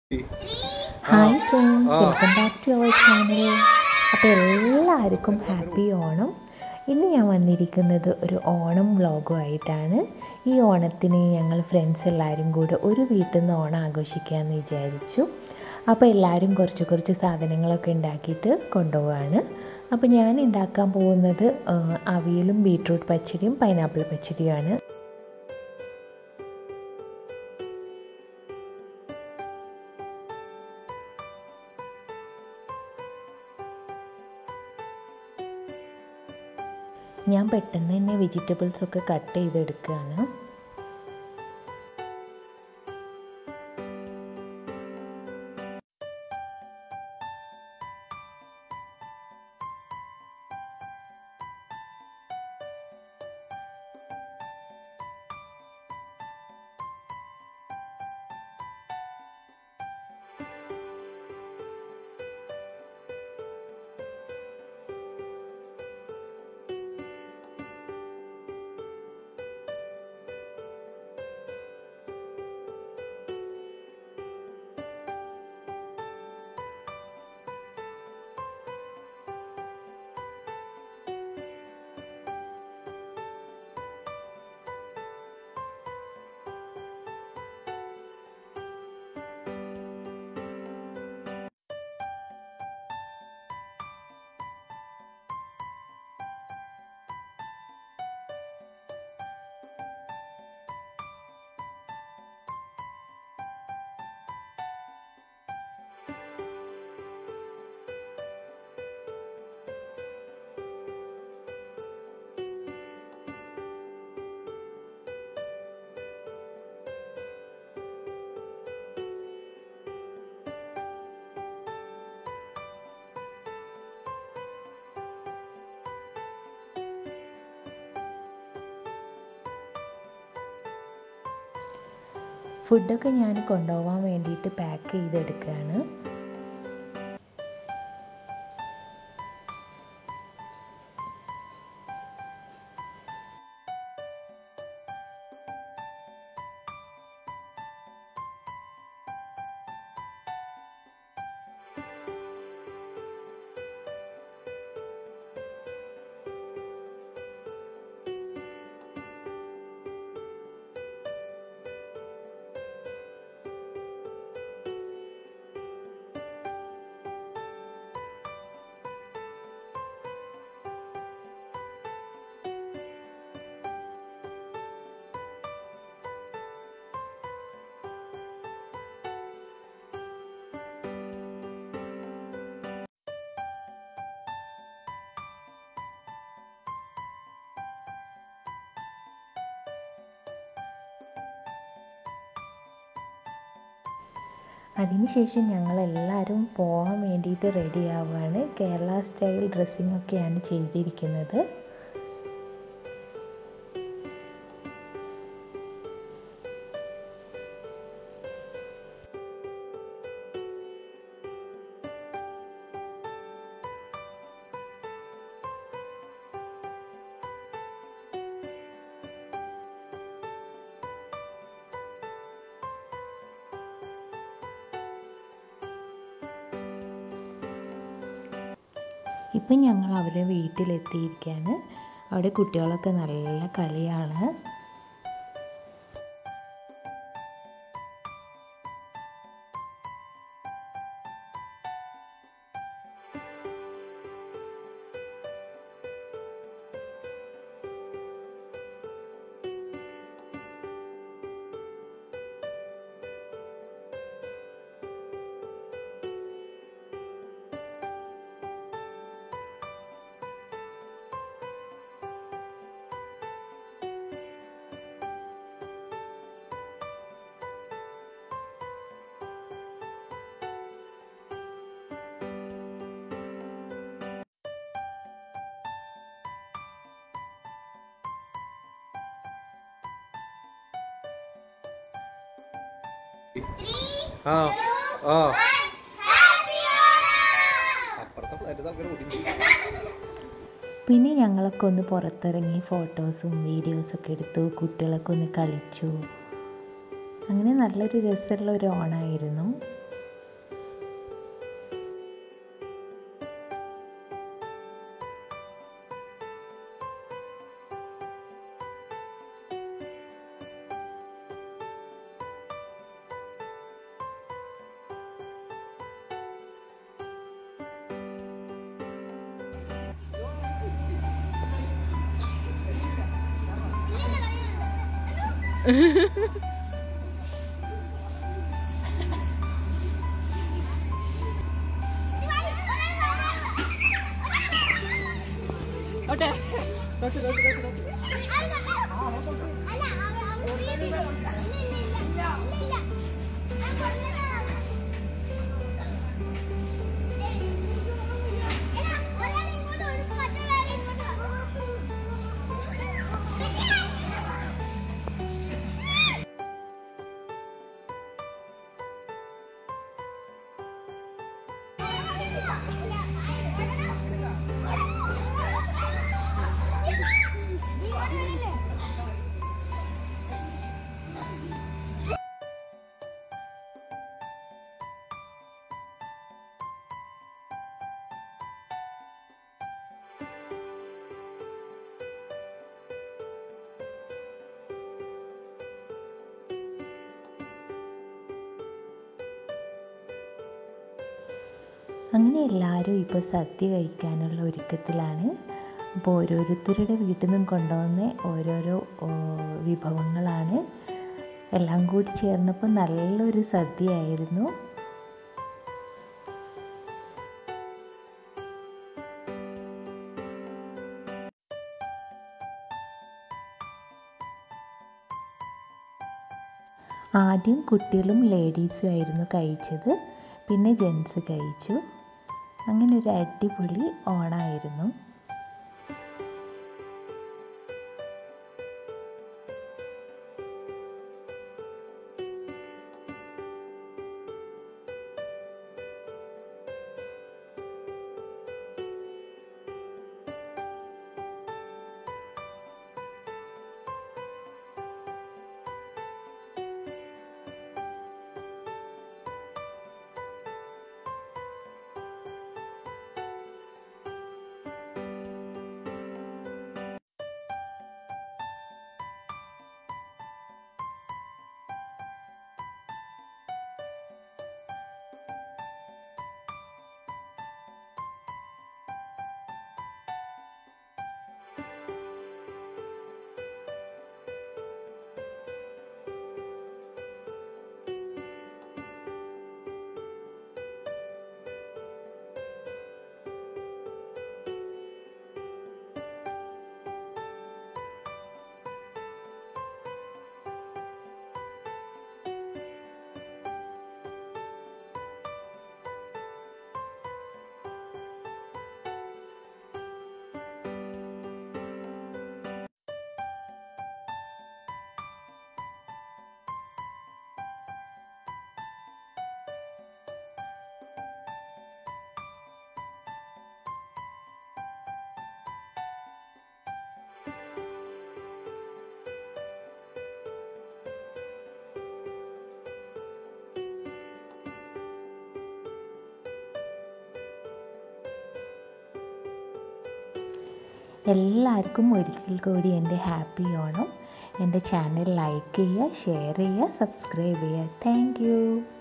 hi friends welcome back to our channel അപ്പോൾ എല്ലാവർക്കും happy Onam ഇന്ന് ഞാൻ വന്നിരിക്കുന്നത് ഒരു ഓണം വ്ളോഗുമായിട്ടാണ് ഈ ഓണത്തിന് ഞങ്ങൾ ഫ്രണ്ട്സ് എല്ലാവരും കൂടെ ഒരു വീട്ടിൽ നിന്ന് ഓണം ആഘോഷിക്കാമെന്ന് വിചാരിച്ചു അപ്പോൾ എല്ലാവരും കുറച്ച് കുറച്ച് സാധനങ്ങളൊക്കെ ഉണ്ടാക്കിയിട്ട് കൊണ്ടുപോവാണ് അപ്പോൾ ഞാൻ ഉണ്ടാക്കാൻ പോകുന്നത് ആ, അവിയലും ബീട്രൂട്ട് പച്ചടിയും പൈനാപ്പിൾ പച്ചടിയുമാണ് ഞാൻ പെട്ടെന്ന് തന്നെ വെജിറ്റബിൾസ് ഒക്കെ കട്ട് ചെയ്തെടുക്കുകയാണ് ഫുഡൊക്കെ ഞാൻ കൊണ്ടുപോകാൻ വേണ്ടിയിട്ട് പാക്ക് ചെയ്തെടുക്കുകയാണ് അതിനുശേഷം ഞങ്ങളെല്ലാവരും പോകാൻ വേണ്ടിയിട്ട് റെഡി ആവുകയാണ് കേരള സ്റ്റൈൽ ഡ്രസ്സിംഗ് ഒക്കെയാണ് ചെയ്തിരിക്കുന്നത് ഇപ്പം ഞങ്ങൾ അവരുടെ വീട്ടിലെത്തിയിരിക്കുകയാണ് അവിടെ കുട്ടികളൊക്കെ നല്ല കളിയാണ് ആ ആ അപ്പുറത്തെ അടുത്ത ആൾക്കാർ ഒതുങ്ങി പിന്നെ ഞങ്ങളൊക്കെ ഒന്ന് പുറത്തിറങ്ങി ഫോട്ടോസും വീഡിയോസൊക്കെ എടുത്തു കുട്ടികളൊക്കെ ഒന്ന് കളിച്ചു അങ്ങനെ നല്ലൊരു രസമുള്ള ഒരു ഓണമായിരുന്നു അങ്ങനെ എല്ലാവരും ഇപ്പോൾ സദ്യ കഴിക്കാനുള്ള ഒരുക്കത്തിലാണ് അപ്പോൾ ഓരോരുത്തരുടെ വീട്ടിൽ നിന്നും കൊണ്ടുവന്ന ഓരോരോ ഓ, വിഭവങ്ങളാണ് എല്ലാം കൂടി ചേർന്നപ്പോൾ നല്ലൊരു സദ്യയായിരുന്നു ആദ്യം കുട്ടികളും ലേഡീസും ആയിരുന്നു കഴിച്ചത് പിന്നെ ജെൻസ് കഴിച്ചു അങ്ങനെ ഒരു അടിപൊളി ഓണായിരുന്നു എല്ലാവർക്കും ഒരിക്കൽ കൂടി എൻ്റെ ഹാപ്പി ഓണം എൻ്റെ ചാനൽ ലൈക്ക് ചെയ്യുക ഷെയർ ചെയ്യുക സബ്സ്ക്രൈബ് ചെയ്യുക താങ്ക്